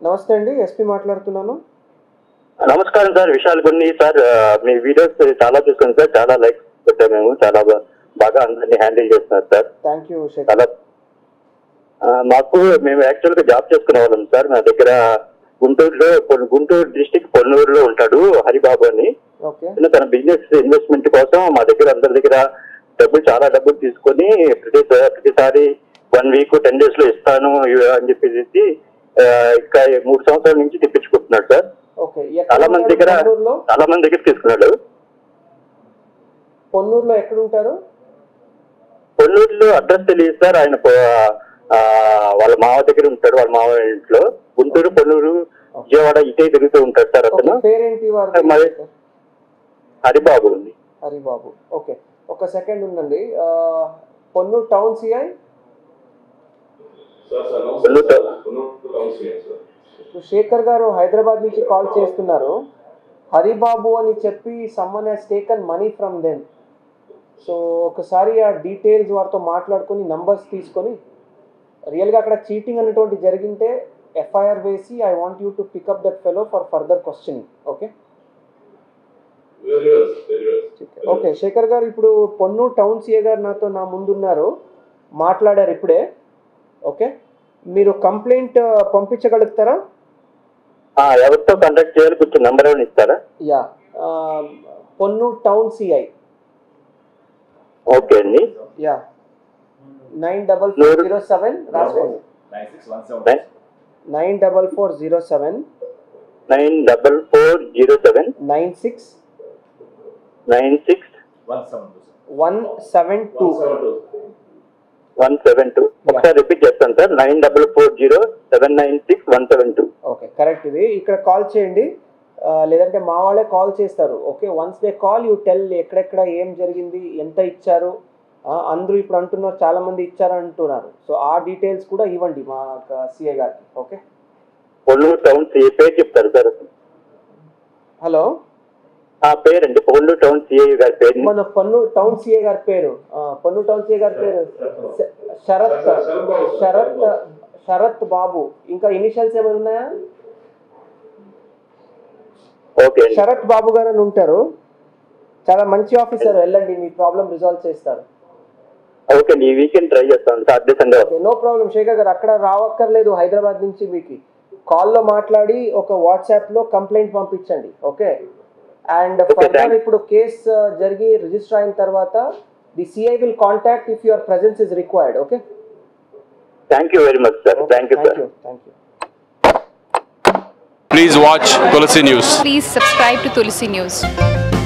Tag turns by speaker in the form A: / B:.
A: నమస్తే అండి ఎస్పీ మాట్లాడుతున్నాను
B: నమస్కారం సార్ విశాల్ కొన్ని సార్ ఆ, మీ వీడియోస్ చాలా చూసాం సార్ చాలా లైక్స్ పెట్టాము మేము చాలా బా- బాగా అందరినీ హ్యాండిల్ చేస్తున్నారు సార్
A: థ్యాంక్ యూ శేఖర్
B: చాలా ఆ, మాకు మేము యాక్చువల్ గా జాబ్ చేసుకునే వాళ్ళం సార్ మా దగ్గర గుంటూరులో పొన్- గుంటూరు డిస్టిక్ పొన్నూరులో ఉంటాడు హరిబాబు అని
A: ఓకే
B: తను తన బిజినెస్ ఇన్వెస్ట్మెంట్ కోసం మా దగ్గర అందరి దగ్గర డబ్బులు చాలా డబ్బులు తీసుకొని ప్రతి ప్రతిసారి వన్ వీక్ టెన్ డేస్ లో ఇస్తాను ఇవి అని చెప్పేసి ఆ, ఇంకా మూడు సంవత్సరాల నుంచి తెప్పించుకుంటున్నాడు సార్
A: ఓకే
B: చాలా
A: ఎక్కడ
B: మంది దగ్గర
A: ఉంటారు పొన్నూరులో
B: చాలా మంది దగ్గర తీసుకున్నాడు
A: పొన్నూరులో ఎక్కడ ఉంటారు
B: కొల్లూరులో అడ్రస్ తెలియదు సార్ ఆయన పో- ఆ, వాళ్ళ మావ దగ్గర ఉంటాడు వాళ్ళ మావ ఇంట్లో గుంటూరు కొల్లూరు విజయవాడ ఇటే తిరుగుతూ ఉంటాడు సార్
A: ఓకే
B: అతను
A: పేరేంటి వారి
B: మరి- హరిబాబు ఉంది
A: హరిబాబు ఓకే ఒక సెకండ్ ఉందండి ఆ, Ponnur town CI
C: sir sir
B: Kollur
C: నమస్తే
B: town.
C: Sir Konnur town CM sir
A: ఇప్పుడు శేఖర్ గారు హైదరాబాద్ నుంచి కాల్ చేస్తున్నారు హరిబాబు అని చెప్పి someone he's taken money from then so ఒకసారి ఆ డీటెయిల్స్ వారితో మాట్లాడుకొని నంబర్స్ తీసుకొని రియల్గా అక్కడ చీటింగ్ అనేటువంటి జరిగింటే ఎఫ్ఐఆర్ వేసి I want you to pick up that fellow for further questioning okay
C: very well very well
A: okay Sekhar garu ఇప్పుడు పొన్నూరు టౌన్ సిఏ గారు నాతో నా ముందున్నారు మాట్లాడారు ఇప్పుడే ఓకే మీరు కంప్లైంట్ పంపించగలుగుతారా
B: ఆ, ఎవరితో కాంటాక్ట్ చేయాలి కొంచెం నెంబర్ ఏమైనా ఇస్తారా
A: yeah Ponnur town CI
B: okay అండి
A: yeah nine double four zero seven రాసుకోండి
B: nine
A: nine double four zero seven
B: nine double four zero seven
A: nine six
B: nine six
A: one seven two
B: one seven two ఒకసారి repeat చేస్తాను sir nine double four zero seven nine six one seven two
A: okay correct ఇది ఇక్కడ call చేయండి ఆ, లేదంటే మా వాళ్ళే call చేస్తారు okay once they call you tell ఎక్కడెక్కడ ఏం జరిగింది ఎంత ఇచ్చారు ఆ, అందరూ ఇప్పుడు అంటున్నారు చాలా మంది ఇచ్చారు అంటున్నారు సో ఆ డీటెయిల్స్ కూడా ఇవ్వండి మా సిఐ గారికి ఓకే
B: పొల్లూరు టౌన్ ఏ పేరు చెప్తారు సార్
A: హలో
B: ఆ పేరండి పొల్లూరు టౌన్ సిఐ గారి పేరు
A: మన పన్ను టౌన్ సిఏ గారి పేరు ఆ, పన్ను టౌన్ సిఏ గారి పేరు శ- శరత్ శరత్ శరత్ బాబు ఇంకా ఇనిషియల్స్ ఏమైనా ఉన్నాయా
B: ఓకే అండి
A: శరత్ బాబు గారు అని ఉంటారు చాలా మంచి ఆఫీసర్ వెళ్ళండి మీ ప్రాబ్లం రిజాల్వ్ చేస్తారు
B: ఓకే అండి ఈ వీకెండ్ ట్రై చేస్తాను Saturday Sunday
A: okay no problem Sekhar garu అక్కడ రావక్కర్లేదు హైదరాబాద్ నుంచి మీకు కాల్లో మాట్లాడి ఒక వాట్సాప్లో కంప్లైంట్ పంపించండి okay and
B: Okay,
A: further
B: thank-
A: ఇప్పుడు కేసు జరిగి రిజిస్టర్ అయిన తర్వాత the CI will contact if your presence is required okay
B: thank you very much sir thank you
A: thank
B: sir
A: you thank you
D: Please watch Tulsi News.
E: Please subscribe to Tulsi News.